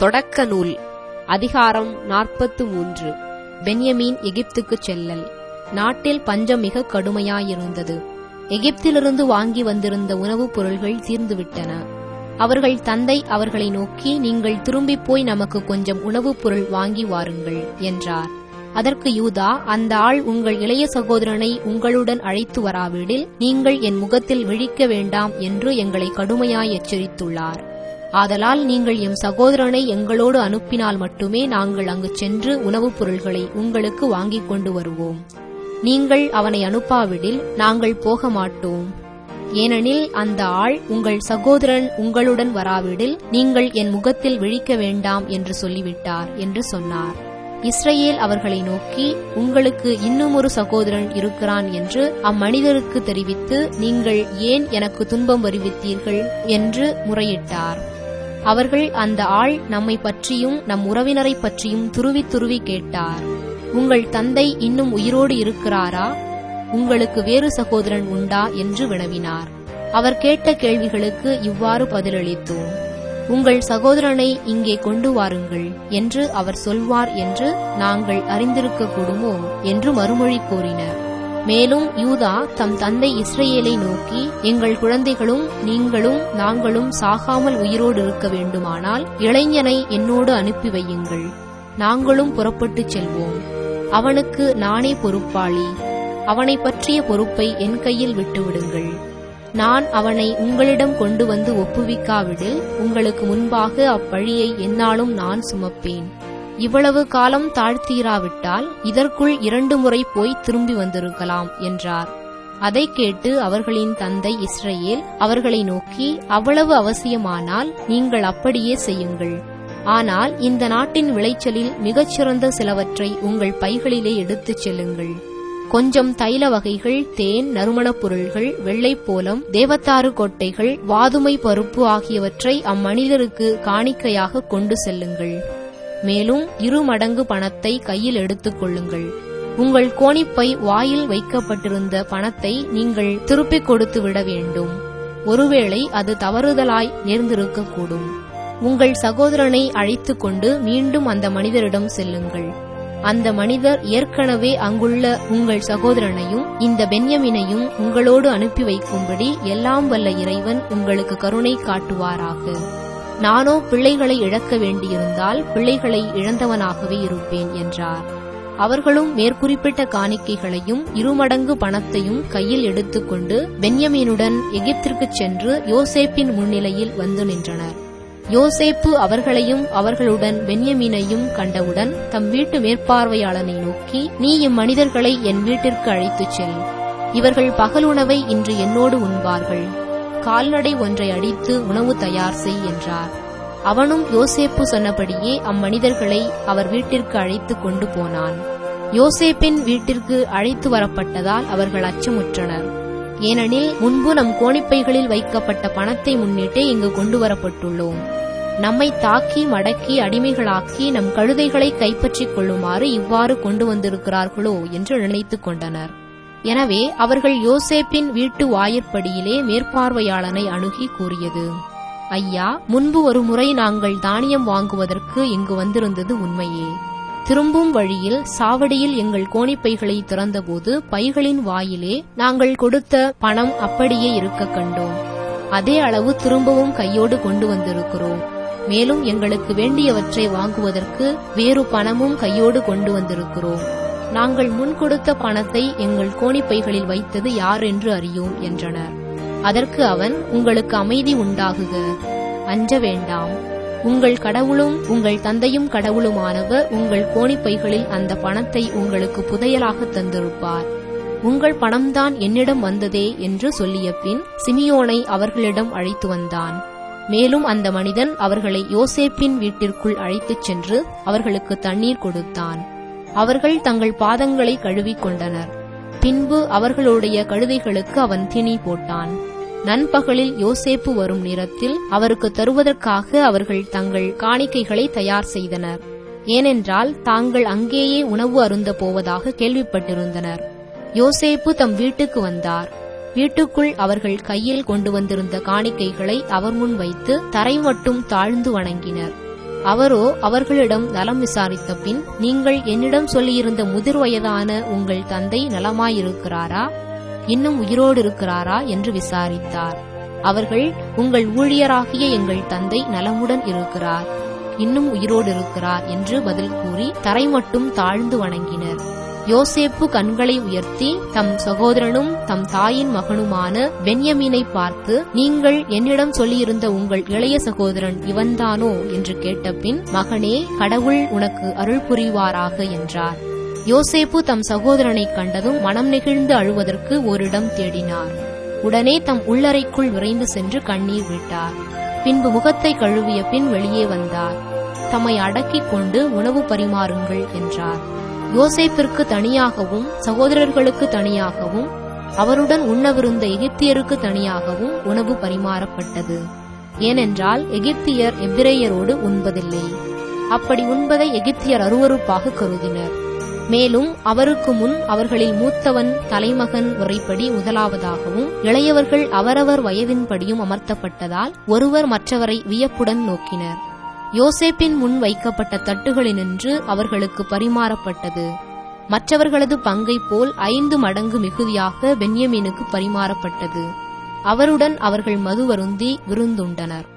தொடக்க நூல் அதிகாரம் நாற்பத்து மூன்று பென்யமீன் எகிப்துக்குச் செல்லல் நாட்டில் பஞ்சம் மிக கடுமையாயிருந்தது எகிப்திலிருந்து வாங்கி வந்திருந்த உணவுப் பொருள்கள் தீர்ந்துவிட்டன அவர்கள் தந்தை அவர்களை நோக்கி நீங்கள் திரும்பிப் போய் நமக்கு கொஞ்சம் உணவுப் பொருள் வாங்கி வாருங்கள் என்றார் அதற்கு யூதா அந்த ஆள் உங்கள் இளைய சகோதரனை உங்களுடன் அழைத்து வராவிடில் நீங்கள் என் முகத்தில் விழிக்க வேண்டாம் என்று எங்களை கடுமையாய் எச்சரித்துள்ளார் ஆதலால் நீங்கள் எம் சகோதரனை எங்களோடு அனுப்பினால் மட்டுமே நாங்கள் அங்கு சென்று உணவுப் பொருள்களை உங்களுக்கு வாங்கிக் கொண்டு வருவோம் நீங்கள் அவனை அனுப்பாவிடில் நாங்கள் போக மாட்டோம் ஏனெனில் அந்த ஆள் உங்கள் சகோதரன் உங்களுடன் வராவிடில் நீங்கள் என் முகத்தில் விழிக்க வேண்டாம் என்று சொல்லிவிட்டார் என்று சொன்னார் இஸ்ரவேல் அவர்களை நோக்கி உங்களுக்கு இன்னும் ஒரு சகோதரன் இருக்கிறான் என்று அம்மனிதருக்கு தெரிவித்து நீங்கள் ஏன் எனக்கு துன்பம் வருவித்தீர்கள் என்று முறையிட்டார் அவர்கள் அந்த ஆள் நம்மை பற்றியும் நம் உறவினரை பற்றியும் துருவி துருவி கேட்டார் உங்கள் தந்தை இன்னும் உயிரோடு இருக்கிறாரா உங்களுக்கு வேறு சகோதரன் உண்டா என்று வினவினார் அவர் கேட்ட கேள்விகளுக்கு இவ்வாறு பதிலளித்தோம் உங்கள் சகோதரனை இங்கே கொண்டு வாருங்கள் என்று அவர் சொல்வார் என்று நாங்கள் அறிந்திருக்க கூடுமோ என்று மறுமொழி கூறினர் மேலும் யூதா தம் தந்தை இஸ்ரேலை நோக்கி எங்கள் குழந்தைகளும் நீங்களும் நாங்களும் சாகாமல் உயிரோடு இருக்க வேண்டுமானால் இளைஞனை என்னோடு அனுப்பி வையுங்கள் நாங்களும் புறப்பட்டுச் செல்வோம் அவனுக்கு நானே பொறுப்பாளி அவனை பற்றிய பொறுப்பை என் கையில் விட்டுவிடுங்கள் நான் அவனை உங்களிடம் கொண்டு வந்து ஒப்புவிக்காவிடில் உங்களுக்கு முன்பாக அப்பழியை என்னாலும் நான் சுமப்பேன் இவ்வளவு காலம் தாழ்த்தீராவிட்டால் இதற்குள் இரண்டு முறை போய் திரும்பி வந்திருக்கலாம் என்றார் அதை கேட்டு அவர்களின் தந்தை இஸ்ரேல் அவர்களை நோக்கி அவ்வளவு அவசியமானால் நீங்கள் அப்படியே செய்யுங்கள் ஆனால் இந்த நாட்டின் விளைச்சலில் மிகச்சிறந்த சிலவற்றை உங்கள் பைகளிலே எடுத்துச் செல்லுங்கள் கொஞ்சம் தைல வகைகள் தேன் நறுமணப் பொருள்கள் வெள்ளைப்போலம் தேவத்தாறு கொட்டைகள் வாதுமை பருப்பு ஆகியவற்றை அம்மனிதருக்கு காணிக்கையாக கொண்டு செல்லுங்கள் மேலும் இரு மடங்கு பணத்தை கையில் எடுத்துக் கொள்ளுங்கள் உங்கள் கோணிப்பை வாயில் வைக்கப்பட்டிருந்த பணத்தை நீங்கள் திருப்பிக் கொடுத்து விட வேண்டும் ஒருவேளை அது தவறுதலாய் நேர்ந்திருக்கக்கூடும் உங்கள் சகோதரனை அழைத்துக் கொண்டு மீண்டும் அந்த மனிதரிடம் செல்லுங்கள் அந்த மனிதர் ஏற்கனவே அங்குள்ள உங்கள் சகோதரனையும் இந்த பென்யமினையும் உங்களோடு அனுப்பி வைக்கும்படி எல்லாம் வல்ல இறைவன் உங்களுக்கு கருணை காட்டுவாராக நானோ பிள்ளைகளை இழக்க வேண்டியிருந்தால் பிள்ளைகளை இழந்தவனாகவே இருப்பேன் என்றார் அவர்களும் மேற்குறிப்பிட்ட காணிக்கைகளையும் இருமடங்கு பணத்தையும் கையில் எடுத்துக்கொண்டு பென்யமீனுடன் எகிப்திற்குச் சென்று யோசேப்பின் முன்னிலையில் வந்து நின்றனர் யோசேப்பு அவர்களையும் அவர்களுடன் பென்யமீனையும் கண்டவுடன் தம் வீட்டு மேற்பார்வையாளனை நோக்கி நீ இம்மனிதர்களை என் வீட்டிற்கு அழைத்துச் செல் இவர்கள் பகலுணவை இன்று என்னோடு உண்பார்கள் கால்நடை ஒன்றை அடித்து உணவு தயார் செய் என்றார் அவனும் யோசேப்பு சொன்னபடியே அம்மனிதர்களை அவர் வீட்டிற்கு அழைத்து கொண்டு போனான் யோசேப்பின் வீட்டிற்கு அழைத்து வரப்பட்டதால் அவர்கள் அச்சமுற்றனர் ஏனெனில் முன்பு நம் கோணிப்பைகளில் வைக்கப்பட்ட பணத்தை முன்னிட்டே இங்கு கொண்டு வரப்பட்டுள்ளோம் நம்மை தாக்கி மடக்கி அடிமைகளாக்கி நம் கழுதைகளை கைப்பற்றிக் கொள்ளுமாறு இவ்வாறு கொண்டு வந்திருக்கிறார்களோ என்று நினைத்துக் கொண்டனர் எனவே அவர்கள் யோசேப்பின் வீட்டு வாயிற்படியிலே மேற்பார்வையாளனை அணுகி கூறியது ஐயா முன்பு ஒரு முறை நாங்கள் தானியம் வாங்குவதற்கு இங்கு வந்திருந்தது உண்மையே திரும்பும் வழியில் சாவடியில் எங்கள் கோணிப்பைகளை திறந்தபோது பைகளின் வாயிலே நாங்கள் கொடுத்த பணம் அப்படியே இருக்க கண்டோம் அதே அளவு திரும்பவும் கையோடு கொண்டு வந்திருக்கிறோம் மேலும் எங்களுக்கு வேண்டியவற்றை வாங்குவதற்கு வேறு பணமும் கையோடு கொண்டு வந்திருக்கிறோம் நாங்கள் முன் கொடுத்த பணத்தை எங்கள் கோணிப்பைகளில் வைத்தது யார் என்று அறியோம் என்றனர் அதற்கு அவன் உங்களுக்கு அமைதி உண்டாகுக அஞ்ச வேண்டாம் உங்கள் கடவுளும் உங்கள் தந்தையும் கடவுளுமானவர் உங்கள் கோணிப்பைகளில் அந்த பணத்தை உங்களுக்கு புதையலாக தந்திருப்பார் உங்கள் பணம்தான் என்னிடம் வந்ததே என்று சொல்லிய பின் சிமியோனை அவர்களிடம் அழைத்து வந்தான் மேலும் அந்த மனிதன் அவர்களை யோசேப்பின் வீட்டிற்குள் அழைத்துச் சென்று அவர்களுக்கு தண்ணீர் கொடுத்தான் அவர்கள் தங்கள் பாதங்களை கழுவிக் கொண்டனர் பின்பு அவர்களுடைய கழுதைகளுக்கு அவன் திணி போட்டான் நண்பகலில் யோசேப்பு வரும் நேரத்தில் அவருக்கு தருவதற்காக அவர்கள் தங்கள் காணிக்கைகளை தயார் செய்தனர் ஏனென்றால் தாங்கள் அங்கேயே உணவு அருந்த போவதாக கேள்விப்பட்டிருந்தனர் யோசேப்பு தம் வீட்டுக்கு வந்தார் வீட்டுக்குள் அவர்கள் கையில் கொண்டு வந்திருந்த காணிக்கைகளை அவர் முன் வைத்து தரை மட்டும் தாழ்ந்து வணங்கினர் அவரோ அவர்களிடம் நலம் விசாரித்த பின் நீங்கள் என்னிடம் சொல்லியிருந்த முதிர் வயதான உங்கள் தந்தை நலமாயிருக்கிறாரா இன்னும் உயிரோடு இருக்கிறாரா என்று விசாரித்தார் அவர்கள் உங்கள் ஊழியராகிய எங்கள் தந்தை நலமுடன் இருக்கிறார் இன்னும் உயிரோடு இருக்கிறார் என்று பதில் கூறி தரை மட்டும் தாழ்ந்து வணங்கினர் யோசேப்பு கண்களை உயர்த்தி தம் சகோதரனும் தம் தாயின் மகனுமான பென்யமீனை பார்த்து நீங்கள் என்னிடம் சொல்லியிருந்த உங்கள் இளைய சகோதரன் இவன்தானோ என்று கேட்டபின் மகனே கடவுள் உனக்கு அருள் புரிவாராக என்றார் யோசேப்பு தம் சகோதரனைக் கண்டதும் மனம் நெகிழ்ந்து அழுவதற்கு ஓரிடம் தேடினார் உடனே தம் உள்ளறைக்குள் விரைந்து சென்று கண்ணீர் விட்டார் பின்பு முகத்தை கழுவிய பின் வெளியே வந்தார் தம்மை அடக்கிக் கொண்டு உணவு பரிமாறுங்கள் என்றார் யோசேப்பிற்கு தனியாகவும் சகோதரர்களுக்கு தனியாகவும் அவருடன் உண்ணவிருந்த எகிப்தியருக்கு தனியாகவும் உணவு பரிமாறப்பட்டது ஏனென்றால் எகிப்தியர் எபிரேயரோடு உண்பதில்லை அப்படி உண்பதை எகிப்தியர் அருவருப்பாக கருதினர் மேலும் அவருக்கு முன் அவர்களில் மூத்தவன் தலைமகன் முறைப்படி முதலாவதாகவும் இளையவர்கள் அவரவர் வயதின்படியும் அமர்த்தப்பட்டதால் ஒருவர் மற்றவரை வியப்புடன் நோக்கினர் யோசேப்பின் முன் வைக்கப்பட்ட தட்டுகளினின்று அவர்களுக்கு பரிமாறப்பட்டது மற்றவர்களது பங்கை போல் ஐந்து மடங்கு மிகுதியாக பென்யமீனுக்கு பரிமாறப்பட்டது அவருடன் அவர்கள் மதுவருந்தி விருந்துண்டனர்